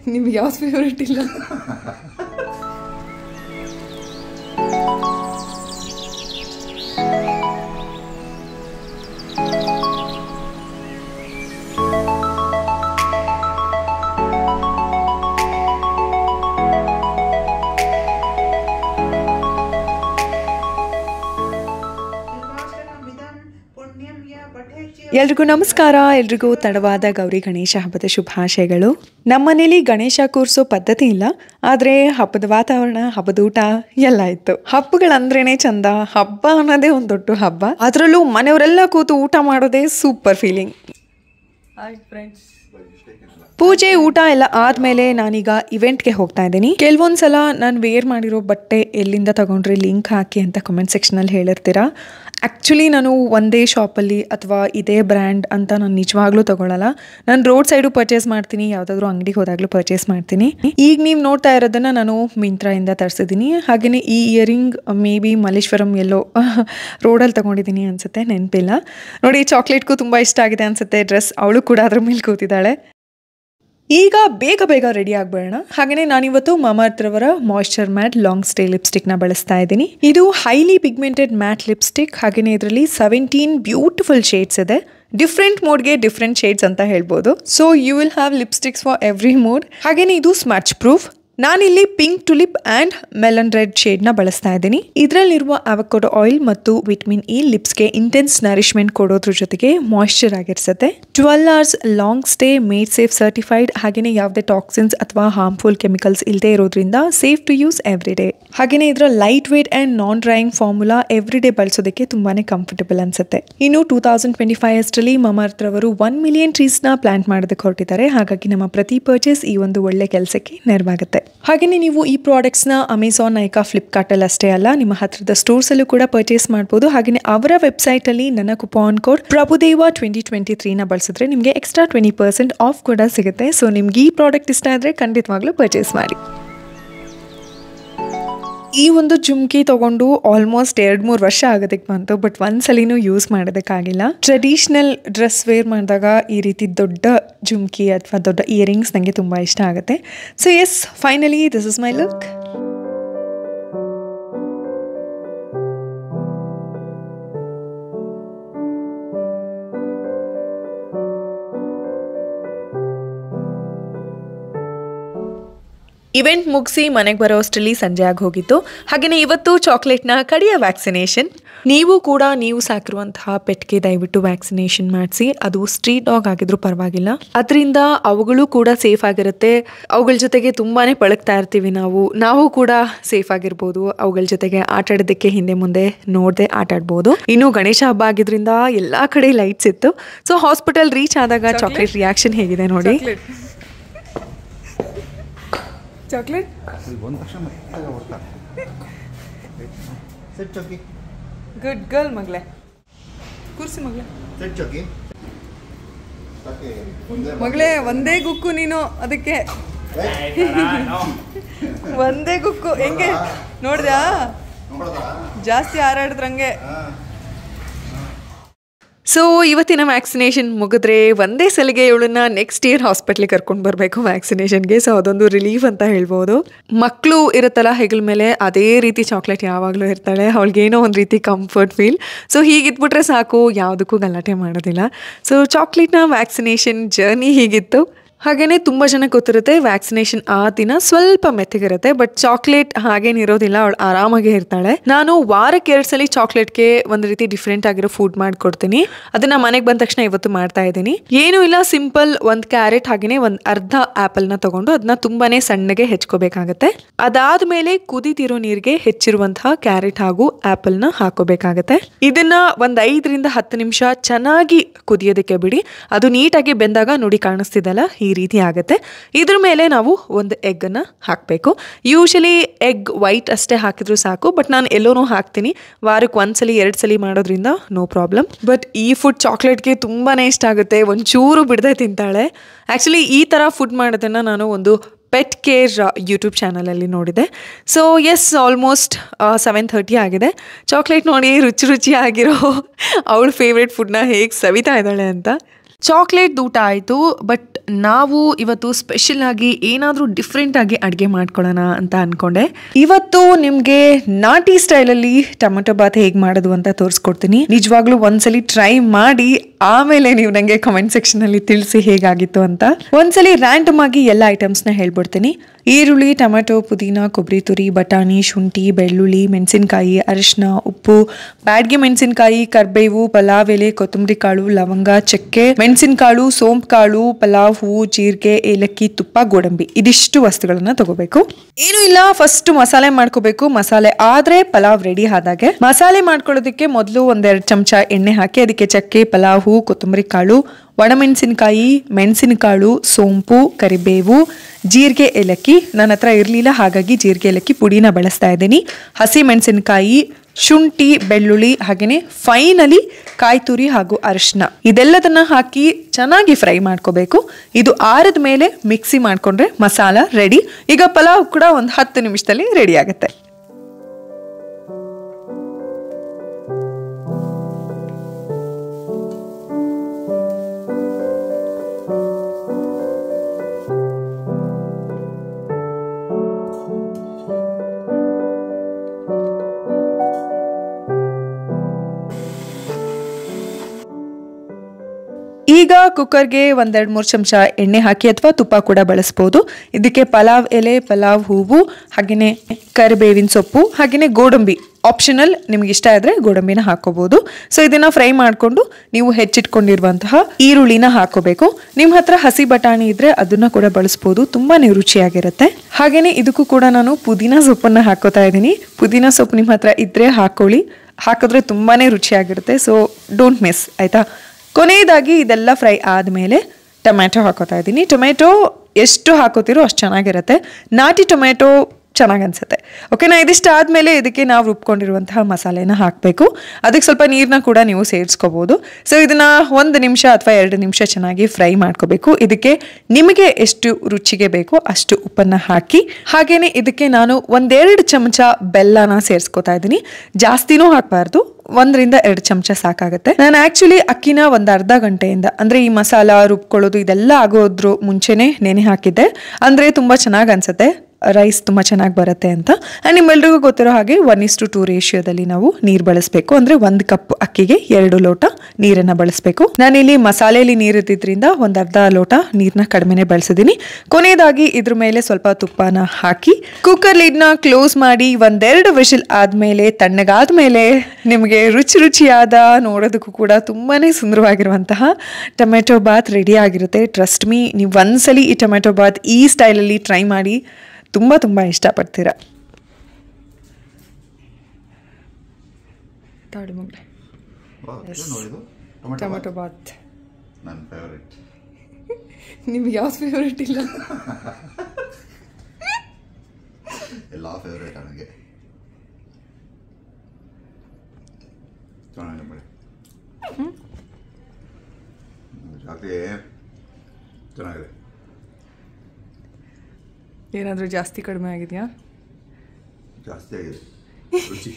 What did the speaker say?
ನಿಮ್ಗೆ ಯಾವ್ದು ಫೇವ್ರೇಟ್ ಇಲ್ಲ ಎಲ್ರಿಗೂ ನಮಸ್ಕಾರ ಎಲ್ರಿಗೂ ತಡವಾದ ಗೌರಿ ಗಣೇಶ ಹಬ್ಬದ ಶುಭಾಶಯಗಳು ನಮ್ಮನೇಲಿ ಗಣೇಶ ಕೂರಿಸೋ ಪದ್ಧತಿ ಇಲ್ಲ ಆದರೆ ಹಬ್ಬದ ವಾತಾವರಣ ಹಬ್ಬದ ಊಟ ಎಲ್ಲ ಇತ್ತು ಹಬ್ಬಗಳಂದ್ರೇನೆ ಚಂದ ಹಬ್ಬ ಅನ್ನೋದೇ ಒಂದು ದೊಡ್ಡ ಹಬ್ಬ ಅದರಲ್ಲೂ ಮನೆಯವರೆಲ್ಲ ಕೂತು ಊಟ ಮಾಡೋದೇ ಸೂಪರ್ ಫೀಲಿಂಗ್ ಹಾಯ್ ಫ್ರೆಂಡ್ಸ್ ಪೂಜೆ ಊಟ ಎಲ್ಲ ಆದಮೇಲೆ ನಾನೀಗ ಇವೆಂಟ್ಗೆ ಹೋಗ್ತಾ ಇದ್ದೀನಿ ಕೆಲವೊಂದು ಸಲ ನಾನು ವೇರ್ ಮಾಡಿರೋ ಬಟ್ಟೆ ಎಲ್ಲಿಂದ ತಗೊಂಡ್ರೆ ಲಿಂಕ್ ಹಾಕಿ ಅಂತ ಕಮೆಂಟ್ ಸೆಕ್ಷನಲ್ಲಿ ಹೇಳಿರ್ತೀರಾ ಆ್ಯಕ್ಚುಲಿ ನಾನು ಒಂದೇ ಶಾಪಲ್ಲಿ ಅಥವಾ ಇದೇ ಬ್ರ್ಯಾಂಡ್ ಅಂತ ನಾನು ನಿಜವಾಗ್ಲೂ ತಗೊಳ್ಳಲ್ಲ ನಾನು ರೋಡ್ ಸೈಡು ಪರ್ಚೇಸ್ ಮಾಡ್ತೀನಿ ಯಾವುದಾದ್ರೂ ಅಂಗಡಿಗೆ ಹೋದಾಗಲೂ ಪರ್ಚೇಸ್ ಮಾಡ್ತೀನಿ ಈಗ ನೀವು ನೋಡ್ತಾ ಇರೋದನ್ನು ನಾನು ಮಿಂತ್ರಾಯಿಂದ ತರಿಸಿದ್ದೀನಿ ಹಾಗೆಯೇ ಈ ಇಯರಿಂಗ್ ಮೇ ಬಿ ಮಲ್ಲೇಶ್ವರಂ ಎಲ್ಲೋ ರೋಡಲ್ಲಿ ತಗೊಂಡಿದ್ದೀನಿ ಅನಿಸುತ್ತೆ ನೆನಪಿಲ್ಲ ನೋಡಿ ಚಾಕ್ಲೇಟ್ಗೂ ತುಂಬ ಇಷ್ಟ ಆಗಿದೆ ಅನಿಸುತ್ತೆ ಡ್ರೆಸ್ ಅವಳು ಕೂಡ ಅದ್ರ ಮೇಲೆ ಕೂತಿದ್ದಾಳೆ ಈಗ ಬೇಗ ಬೇಗ ರೆಡಿ ಆಗ್ಬೇಡ ಹಾಗೆಯೇ ನಾನಿವತ್ತು ಮಾಮಾರ್ತ್ರವರ ಮಾಯ್ಶ್ಚರ್ ಮ್ಯಾಟ್ ಲಾಂಗ್ ಸ್ಟೇ ಲಿಪ್ಸ್ಟಿಕ್ನ ಬಳಸ್ತಾ ಇದ್ದೀನಿ ಇದು ಹೈಲಿ ಪಿಗ್ಮೆಂಟೆಡ್ ಮ್ಯಾಟ್ ಲಿಪ್ಸ್ಟಿಕ್ ಹಾಗೆಯೇ ಇದರಲ್ಲಿ ಸೆವೆಂಟೀನ್ ಬ್ಯೂಟಿಫುಲ್ ಶೇಡ್ಸ್ ಇದೆ ಡಿಫ್ರೆಂಟ್ ಮೋಡ್ಗೆ ಡಿಫ್ರೆಂಟ್ ಶೇಡ್ಸ್ ಅಂತ ಹೇಳ್ಬೋದು so you will have lipsticks for every mood ಹಾಗೆಯೇ ಇದು ಸ್ಮಚ್ ಪ್ರೂಫ್ ನಾನಿಲ್ಲಿ pink tulip and melon red ಶೇಡ್ನ ಬಳಸ್ತಾ ಇದ್ದೀನಿ ಇದರಲ್ಲಿರುವ ಅವಕೋಡೋ ಆಯಿಲ್ ಮತ್ತು ವಿಟಮಿನ್ ಇ ಲಿಪ್ಸ್ಗೆ ಇಂಟೆನ್ಸ್ ನರಿಶ್ಮೆಂಟ್ ಕೊಡೋದ್ರ ಜೊತೆಗೆ ಮಾಯ್ಶ್ಚರ್ ಆಗಿರಿಸುತ್ತೆ twelve hours long stay made safe certified ಹಾಗೆಯೇ ಯಾವುದೇ ಟಾಕ್ಸಿನ್ಸ್ ಅಥವಾ ಹಾರ್ಮ್ಫುಲ್ ಕೆಮಿಕಲ್ಸ್ ಇಲ್ಲದೆ ಇರೋದ್ರಿಂದ safe to use every day ಹಾಗೆಯೇ ಇದರ light weight and non drying formula every day ಬಳಸೋದಕ್ಕೆ ತುಂಬಾ ಕಂಫರ್ಟಬಲ್ ಅನ್ಸುತ್ತೆ ಇನ್ನು ಟೂ ತೌಸಂಡ್ ಟ್ವೆಂಟಿ ಫೈವ್ ಅಷ್ಟರಲ್ಲಿ ಮಮಾರ್ತ್ರವರು ಒನ್ ಮಿಲಿಯನ್ ಟ್ರೀಸ್ನ ಪ್ಲಾಂಟ್ ಮಾಡೋದಕ್ಕೆ ಹೊರಟಿದ್ದಾರೆ ಹಾಗಾಗಿ ನಮ್ಮ ಪ್ರತಿ ಪರ್ಚೇಸ್ ಈ ಒಂದು ಒಳ್ಳೆ ಕೆಲಸಕ್ಕೆ ನೆರವಾಗುತ್ತೆ ಹಾಗೆಯೇ ನೀವು ಈ ಪ್ರಾಡಕ್ಟ್ಸ್ನ ಅಮೆಝಾನ್ ನೈಕಾ ಫ್ಲಿಪ್ಕಾರ್ಟಲ್ಲಿ ಅಷ್ಟೇ ಅಲ್ಲ ನಿಮ್ಮ ಹತ್ರದ ಸ್ಟೋರ್ಸಲ್ಲೂ ಕೂಡ ಪರ್ಚೇಸ್ ಮಾಡ್ಬೋದು ಹಾಗೆಯೇ ಅವರ ವೆಬ್ಸೈಟಲ್ಲಿ ನನ್ನ coupon code Prabhudeva twenty twenty ತ್ರೀನ ಬಳಸಿದ್ರೆ ನಿಮಗೆ ಎಕ್ಸ್ಟ್ರಾ ಟ್ವೆಂಟಿ ಪರ್ಸೆಂಟ್ ಆಫ್ ಕೂಡ ಸಿಗುತ್ತೆ ಸೊ ನಿಮ್ಗೆ ಈ ಪ್ರಾಡಕ್ಟ್ ಇಷ್ಟ ಆದರೆ ಖಂಡಿತವಾಗ್ಲೂ ಪರ್ಚೇಸ್ ಮಾಡಿ ಈ ಒಂದು ಜುಮ್ಕಿ ತಗೊಂಡು ಆಲ್ಮೋಸ್ಟ್ ಎರಡು ಮೂರು ವರ್ಷ ಆಗೋದಕ್ಕೆ ಬಂತು ಬಟ್ ಒಂದ್ಸಲಿನೂ ಯೂಸ್ ಮಾಡೋದಕ್ಕಾಗಿಲ್ಲ ಟ್ರೆಡಿಷ್ನಲ್ ಡ್ರೆಸ್ ವೇರ್ ಮಾಡಿದಾಗ ಈ ರೀತಿ ದೊಡ್ಡ ಜುಮ್ಕಿ ಅಥವಾ ದೊಡ್ಡ ಇಯರಿಂಗ್ಸ್ ನನಗೆ ತುಂಬ ಇಷ್ಟ ಆಗುತ್ತೆ so yes finally this is my look event ಮುಗಿಸಿ ಮನೆಗೆ ಬರೋ ಅಷ್ಟರಲ್ಲಿ ಸಂಜೆ ಆಗಿ ಹೋಗಿತ್ತು ಹಾಗೆಯೇ ಇವತ್ತು ಚಾಕ್ಲೇಟ್ನ ಕಡಿಯ ವ್ಯಾಕ್ಸಿನೇಷನ್ ನೀವು ಕೂಡ ನೀವು ಸಾಕಿರುವಂತಹ ಪೆಟ್ಗೆ ದಯವಿಟ್ಟು ವ್ಯಾಕ್ಸಿನೇಷನ್ ಮಾಡಿಸಿ ಅದು ಸ್ಟ್ರೀಟ್ ಡಾಗ್ ಆಗಿದ್ರು ಪರವಾಗಿಲ್ಲ ಅದರಿಂದ ಅವುಗಳು ಕೂಡ ಸೇಫ್ ಆಗಿರುತ್ತೆ ಅವುಗಳ ಜೊತೆಗೆ ತುಂಬಾ ಪಳಗ್ತಾ ಇರ್ತೀವಿ ನಾವು ನಾವು ಕೂಡ ಸೇಫ್ ಆಗಿರ್ಬೋದು ಅವುಗಳ ಜೊತೆಗೆ ಆಟ ಆಡೋದಕ್ಕೆ ಹಿಂದೆ ಮುಂದೆ ನೋಡದೆ ಆಟ ಆಡ್ಬೋದು ಇನ್ನು ಗಣೇಶ ಹಬ್ಬ ಆಗಿದ್ರಿಂದ ಎಲ್ಲ ಕಡೆ ಲೈಟ್ಸ್ ಇತ್ತು ಸೊ ಹಾಸ್ಪಿಟಲ್ ರೀಚ್ ಆದಾಗ ಚಾಕ್ಲೇಟ್ ರಿಯಾಕ್ಷನ್ ಹೇಗಿದೆ ನೋಡಿ ಚಾಕ್ಲೇಟ್ ಒಂದು ತಕ್ಷಣ ಮತ್ತೆ ಹೊಡ್ತಾರೆ ಸೆಟ್ ಚೌಕಿ ಗುಡ್ ಗರ್ಲ್ ಮಗಳೇ ಕೂರ್ಸಿ ಮಗಳೇ ಸೆಟ್ ಚೌಕಿ ಸಾಕೆ ಒಂದೇ ಮಗಳೇ ಒಂದೇ ಗುಕ್ಕು ನೀನು ಅದಕ್ಕೆ ಒಂದೇ ಗುಕ್ಕು ಹೆಂಗೆ ನೋಡ್ದ್ಯಾ ನೋಡ್ದಾ ಜಾಸ್ತಿ ಹಾರಾಡಿದ್ರಂಗೆ ಸೊ ಇವತ್ತಿನ ವ್ಯಾಕ್ಸಿನೇಷನ್ ಮುಗಿದ್ರೆ ಒಂದೇ ಸಲಿಗೆ ಇವಳನ್ನ ನೆಕ್ಸ್ಟ್ ಇಯರ್ ಹಾಸ್ಪಿಟ್ಲಿಗೆ ಕರ್ಕೊಂಡು ಬರಬೇಕು ವ್ಯಾಕ್ಸಿನೇಷನ್ಗೆ ಸೊ ಅದೊಂದು ರಿಲೀಫ್ ಅಂತ ಹೇಳ್ಬೋದು ಮಕ್ಕಳು ಇರುತ್ತಲ್ಲ ಹೆಗಲ ಮೇಲೆ ಅದೇ ರೀತಿ ಚಾಕ್ಲೇಟ್ ಯಾವಾಗಲೂ ಇರ್ತಾಳೆ ಅವಳಿಗೇನೋ ಒಂದು ರೀತಿ ಕಂಫರ್ಟ್ ಫೀಲ್ ಸೊ ಹೀಗಿದ್ಬಿಟ್ರೆ ಸಾಕು ಯಾವುದಕ್ಕೂ ಗಲಾಟೆ ಮಾಡೋದಿಲ್ಲ ಸೊ ಚಾಕ್ಲೇಟ್ನ ವ್ಯಾಕ್ಸಿನೇಷನ್ ಜರ್ನಿ ಹೀಗಿತ್ತು ಹಾಗೇನೆ ತುಂಬ ಜನ ಗೊತ್ತಿರುತ್ತೆ ವ್ಯಾಕ್ಸಿನೇಷನ್ ಆ ದಿನ ಸ್ವಲ್ಪ ಮೆತ್ತಗಿರುತ್ತೆ ಬಟ್ ಚಾಕ್ಲೇಟ್ ಹಾಗೇನಿರೋದಿಲ್ಲ ಅವಳು ಆರಾಮಾಗಿ ಇರ್ತಾಳೆ ನಾನು ವಾರಕ್ಕೆ ಎರಡು ಸಲ ಚಾಕ್ಲೇಟ್ಗೆ ಒಂದು ರೀತಿ ಡಿಫ್ರೆಂಟ್ ಆಗಿರೋ ಫುಡ್ ಮಾಡ್ಕೊಡ್ತೀನಿ ಅದನ್ನ ಮನೆಗೆ ಬಂದ ತಕ್ಷಣ ಇವತ್ತು ಮಾಡ್ತಾ ಇದ್ದೀನಿ ಏನೂ ಇಲ್ಲ ಸಿಂಪಲ್ ಒಂದು ಕ್ಯಾರೆಟ್ ಹಾಗೇನೆ ಒಂದು ಅರ್ಧ ಆ್ಯಪಲ್ನ ತಗೊಂಡು ಅದನ್ನ ತುಂಬಾನೇ ಸಣ್ಣಗೆ ಹೆಚ್ಕೋಬೇಕಾಗತ್ತೆ ಅದಾದ್ಮೇಲೆ ಕುದಿತಿರೋ ನೀರಿಗೆ ಹೆಚ್ಚಿರುವಂತಹ ಕ್ಯಾರೆಟ್ ಹಾಗೂ ಆ್ಯಪಲ್ನ ಹಾಕೋಬೇಕಾಗತ್ತೆ ಇದನ್ನ ಒಂದು ಐದರಿಂದ ಹತ್ತು ನಿಮಿಷ ಚೆನ್ನಾಗಿ ಕುದಿಯೋದಕ್ಕೆ ಬಿಡಿ ಅದು ನೀಟಾಗಿ ಬೆಂದಾಗ ನೋಡಿ ಕಾಣಿಸ್ತಿದಲ್ಲ ಈ ರೀತಿ ಆಗುತ್ತೆ ಇದ್ರ ಮೇಲೆ ನಾವು ಒಂದು ಎಗ್ಗನ್ನು ಹಾಕಬೇಕು ಯೂಶಲಿ ಎಗ್ ವೈಟ್ ಅಷ್ಟೇ ಹಾಕಿದ್ರು ಸಾಕು ಬಟ್ ನಾನು ಎಲ್ಲೋನೂ ಹಾಕ್ತೀನಿ ವಾರಕ್ಕೆ ಒಂದ್ಸಲಿ ಎರಡು ಸಲ ಮಾಡೋದ್ರಿಂದ ನೋ ಪ್ರಾಬ್ಲಮ್ ಬಟ್ ಈ ಫುಡ್ ಚಾಕ್ಲೇಟ್ಗೆ ತುಂಬಾ ಇಷ್ಟ ಆಗುತ್ತೆ ಒಂಚೂರು ಬಿಡದೆ ತಿಂತಾಳೆ ಆ್ಯಕ್ಚುಲಿ ಈ ಥರ ಫುಡ್ ಮಾಡೋದನ್ನು ನಾನು ಒಂದು ಪೆಟ್ ಕೇರ್ ಯೂಟ್ಯೂಬ್ ಚಾನಲಲ್ಲಿ ನೋಡಿದೆ so yes almost seven thirty ಆಗಿದೆ ಚಾಕ್ಲೇಟ್ ನೋಡಿ ರುಚಿ ರುಚಿ ಆಗಿರೋ ಅವಳ ಫೇವ್ರೆಟ್ ಫುಡ್ನ ಹೇಗೆ ಸವಿತಾ ಇದ್ದಾಳೆ ಅಂತ ಚಾಕ್ಲೇಟ್ ಊಟ ಆಯಿತು ಬಟ್ ನಾವು ಇವತ್ತು ಸ್ಪೆಷಲ್ ಆಗಿ ಏನಾದರೂ ಡಿಫ್ರೆಂಟ್ ಆಗಿ ಅಡುಗೆ ಮಾಡ್ಕೊಳ್ಳೋಣ ಅಂತ ಅನ್ಕೊಂಡೆ ಇವತ್ತು ನಿಮಗೆ ನಾಟಿ ಸ್ಟೈಲಲ್ಲಿ ಟೊಮೆಟೊ ಬಾತ್ ಹೇಗೆ ಮಾಡೋದು ಅಂತ ತೋರಿಸ್ಕೊಡ್ತೀನಿ ನಿಜವಾಗ್ಲೂ ಒಂದ್ಸಲಿ ಟ್ರೈ ಮಾಡಿ ಆಮೇಲೆ ನೀವು ನನಗೆ ಕಮೆಂಟ್ ಸೆಕ್ಷನಲ್ಲಿ ತಿಳಿಸಿ ಹೇಗಾಗಿತ್ತು ಅಂತ ಒಂದ್ಸಲಿ ರ್ಯಾಂಡಮ್ ಆಗಿ ಎಲ್ಲ ಐಟಮ್ಸ್ನ ಹೇಳ್ಬಿಡ್ತೀನಿ ಈರುಳ್ಳಿ ಟೊಮೆಟೊ ಪುದೀನ ಕೊಬ್ಬರಿ ತುರಿ ಬಟಾಣಿ ಶುಂಠಿ ಬೆಳ್ಳುಳ್ಳಿ ಮೆಣಸಿನಕಾಯಿ ಅರಿಶಿನ ಉಪ್ಪು ಬ್ಯಾಡ್ಗೆ ಮೆಣಸಿನಕಾಯಿ ಕರ್ಬೇವು ಪಲಾವ್ ಎಲೆ ಕೊತ್ತಂಬರಿ ಕಾಳು ಲವಂಗ ಚಕ್ಕೆ ಮೆಣಸಿನಕಾಳು ಸೋಂಪು ಕಾಳು ಪಲಾವ್ ಹೂವು ಜೀರಿಗೆ ಏಲಕ್ಕಿ ತುಪ್ಪ ಗೋಡಂಬಿ ಇದಿಷ್ಟು ವಸ್ತುಗಳನ್ನ ತಗೋಬೇಕು ಏನು ಇಲ್ಲ ಫಸ್ಟ್ ಮಸಾಲೆ ಮಾಡ್ಕೋಬೇಕು ಮಸಾಲೆ ಆದ್ರೆ ಪಲಾವ್ ರೆಡಿ ಆದಾಗೆ ಮಸಾಲೆ ಮಾಡ್ಕೊಳ್ಳೋದಕ್ಕೆ ಮೊದಲು ಒಂದೆರಡು ಚಮಚ ಎಣ್ಣೆ ಹಾಕಿ ಅದಕ್ಕೆ ಚಕ್ಕೆ ಪಲಾವ್ ಹೂ ಕೊತ್ತಂಬರಿ ಕಾಳು ಒಣಮೆಣಸಿನಕಾಯಿ ಮೆಣಸಿನಕಾಳು ಸೋಂಪು ಕರಿಬೇವು ಜೀರಿಗೆ ಏಲಕ್ಕಿ ನನ್ನ ಹತ್ರ ಇರಲಿಲ್ಲ ಹಾಗಾಗಿ ಜೀರಿಗೆ ಏಲಕ್ಕಿ ಪುಡಿನ ಬಳಸ್ತಾ ಇದ್ದೀನಿ ಹಸಿ ಮೆಣಸಿನಕಾಯಿ ಶುಂಠಿ ಬೆಳ್ಳುಳ್ಳಿ ಹಾಗೆಯೇ ಫೈನಲಿ ಕಾಯಿ ತುರಿ ಹಾಗೂ ಅರಿಶಿನ ಇದೆಲ್ಲದನ್ನ ಹಾಕಿ ಚೆನ್ನಾಗಿ ಫ್ರೈ ಮಾಡ್ಕೋಬೇಕು ಇದು ಆರದ ಮೇಲೆ ಮಿಕ್ಸಿ ಮಾಡ್ಕೊಂಡ್ರೆ ಮಸಾಲ ರೆಡಿ ಈಗ ಪಲಾವ್ ಕೂಡ ಒಂದು ಹತ್ತು ನಿಮಿಷದಲ್ಲಿ ರೆಡಿ ಆಗುತ್ತೆ ಈಗ ಕುಕ್ಕರ್ಗೆ ಒಂದೆರಡು ಮೂರು ಚಮಚ ಎಣ್ಣೆ ಹಾಕಿ ಅಥವಾ ತುಪ್ಪ ಕೂಡ ಬಳಸ್ಬೋದು ಇದಕ್ಕೆ ಪಲಾವ್ ಎಲೆ ಪಲಾವ್ ಹೂವು ಹಾಗೆಯೇ ಕರಿಬೇವಿನ ಸೊಪ್ಪು ಹಾಗೆಯೇ ಗೋಡಂಬಿ ಆಪ್ಷನಲ್ ನಿಮ್ಗೆ ಇಷ್ಟ ಇದ್ರೆ ಗೋಡಂಬಿನ ಹಾಕೋಬಹುದು ಸೊ ಇದನ್ನ ಫ್ರೈ ಮಾಡಿಕೊಂಡು ನೀವು ಹೆಚ್ಚಿಟ್ಕೊಂಡಿರುವಂತಹ ಈರುಳ್ಳಿನ ಹಾಕೋಬೇಕು ನಿಮ್ಮ ಹತ್ರ ಹಸಿ ಬಟಾಣಿ ಇದ್ರೆ ಅದನ್ನ ಕೂಡ ಬಳಸ್ಬೋದು ತುಂಬಾನೇ ರುಚಿಯಾಗಿರುತ್ತೆ ಹಾಗೇನೆ ಇದಕ್ಕೂ ಕೂಡ ನಾನು ಪುದೀನ ಸೊಪ್ಪನ್ನ ಹಾಕೋತಾ ಇದ್ದೀನಿ ಪುದೀನ ಸೊಪ್ಪು ನಿಮ್ಮ ಹತ್ರ ಇದ್ರೆ ಹಾಕೊಳ್ಳಿ ಹಾಕಿದ್ರೆ ತುಂಬಾನೇ ರುಚಿಯಾಗಿರುತ್ತೆ ಸೊ ಡೋಂಟ್ ಮಿಸ್ ಆಯ್ತಾ ಕೊನೆಯದಾಗಿ ಇದೆಲ್ಲ ಫ್ರೈ ಆದಮೇಲೆ ಟೊಮ್ಯಾಟೊ ಹಾಕೋತಾ ಇದ್ದೀನಿ ಟೊಮೆಟೊ ಎಷ್ಟು ಹಾಕೋತಿರೋ ಅಷ್ಟು ಚೆನ್ನಾಗಿರುತ್ತೆ ನಾಟಿ ಟೊಮೆಟೊ ಚೆನ್ನಾಗಿ ಅನ್ಸುತ್ತೆ ಓಕೆನಾ ಇದಿಷ್ಟು ಆದಮೇಲೆ ಇದಕ್ಕೆ ನಾವು ರುಬ್ಕೊಂಡಿರುವಂತಹ ಮಸಾಲೆನ ಹಾಕಬೇಕು ಅದಕ್ಕೆ ಸ್ವಲ್ಪ ನೀರನ್ನ ಕೂಡ ನೀವು ಸೇರಿಸ್ಕೋಬೋದು ಸೊ ಇದನ್ನ ಒಂದು ನಿಮಿಷ ಅಥವಾ ಎರಡು ನಿಮಿಷ ಚೆನ್ನಾಗಿ ಫ್ರೈ ಮಾಡ್ಕೋಬೇಕು ಇದಕ್ಕೆ ನಿಮಗೆ ಎಷ್ಟು ರುಚಿಗೆ ಬೇಕೋ ಅಷ್ಟು ಉಪ್ಪನ್ನು ಹಾಕಿ ಹಾಗೇನೆ ಇದಕ್ಕೆ ನಾನು ಒಂದೆರಡು ಚಮಚ ಬೆಲ್ಲನ ಸೇರಿಸ್ಕೋತಾ ಇದ್ದೀನಿ ಜಾಸ್ತಿನೂ ಹಾಕಬಾರ್ದು ಒಂದರಿಂದ ಎರಡು ಚಮಚ ಸಾಕಾಗುತ್ತೆ ನಾನು ಆಕ್ಚುಲಿ ಅಕ್ಕಿನ ಒಂದು ಅರ್ಧ ಗಂಟೆಯಿಂದ ಅಂದ್ರೆ ಈ ಮಸಾಲ ರುಬ್ಕೊಳ್ಳೋದು ಇದೆಲ್ಲ ಆಗೋದ್ರ ಮುಂಚೆನೆ ನೆನೆ ಹಾಕಿದ್ದೆ ಅಂದ್ರೆ ತುಂಬಾ ಚೆನ್ನಾಗಿ ಅನ್ಸುತ್ತೆ ರೈಸ್ ತುಂಬ ಚೆನ್ನಾಗಿ ಬರುತ್ತೆ ಅಂತ ಆ್ಯಂಡ್ ನಿಮ್ಮೆಲ್ರಿಗೂ ಗೊತ್ತಿರೋ ಹಾಗೆ ಒನ್ ಇಸ್ಟು ಟು ರೇಷಿಯೋದಲ್ಲಿ ನಾವು ನೀರು ಬಳಸಬೇಕು ಅಂದರೆ ಒಂದು ಕಪ್ ಅಕ್ಕಿಗೆ ಎರಡು ಲೋಟ ನೀರನ್ನು ಬಳಸಬೇಕು ನಾನಿಲ್ಲಿ ಮಸಾಲೆಯಲ್ಲಿ ನೀರು ಇದ್ದಿದ್ರಿಂದ ಒಂದು ಅರ್ಧ ಲೋಟ ನೀರನ್ನ ಕಡಿಮೆನೆ ಬಳಸಿದ್ದೀನಿ ಕೊನೆಯದಾಗಿ ಇದ್ರ ಮೇಲೆ ಸ್ವಲ್ಪ ತುಪ್ಪನ ಹಾಕಿ ಕುಕ್ಕರ್ ಲೀಡ್ನ ಕ್ಲೋಸ್ ಮಾಡಿ ಒಂದೆರಡು ವಿಷಲ್ ಆದಮೇಲೆ ತಣ್ಣಗಾದ್ಮೇಲೆ ನಿಮಗೆ ರುಚಿ ರುಚಿಯಾದ ನೋಡೋದಕ್ಕೂ ಕೂಡ ತುಂಬಾ ಸುಂದರವಾಗಿರುವಂತಹ ಟೊಮೆಟೊ ಬಾತ್ ರೆಡಿ ಆಗಿರುತ್ತೆ ಟ್ರಸ್ಟ್ ಮೀ ನೀವು ಒಂದ್ಸಲಿ ಈ ಟೊಮೆಟೊ ಬಾತ್ ಈ ಸ್ಟೈಲಲ್ಲಿ ಟ್ರೈ ಮಾಡಿ ತುಂಬ ತುಂಬ ಇಷ್ಟಪಡ್ತೀರ ತಾಡು ಮಗಳೇ ನೋಡಿದು ಟೊಮೆಟೊ ಟೊಮೆಟೊ ಬಾತ್ ನನ್ನ ಫೇವ್ರೆಟ್ ನಿಮ್ಗೆ ಯಾವ್ದು ಫೇವ್ರೇಟ್ ಇಲ್ಲ ಎಲ್ಲ ಫೇವ್ರೇಟ್ ನನಗೆ ಚೆನ್ನಾಗಿದೆ ಬಿಡಿ ಜಾಸ್ತಿ ಚೆನ್ನಾಗಿದೆ ಏನಾದರೂ ಜಾಸ್ತಿ ಕಡಿಮೆ ಆಗಿದೆಯಾ ಜಾಸ್ತಿ ಆಗಿದೆ ರುಚಿ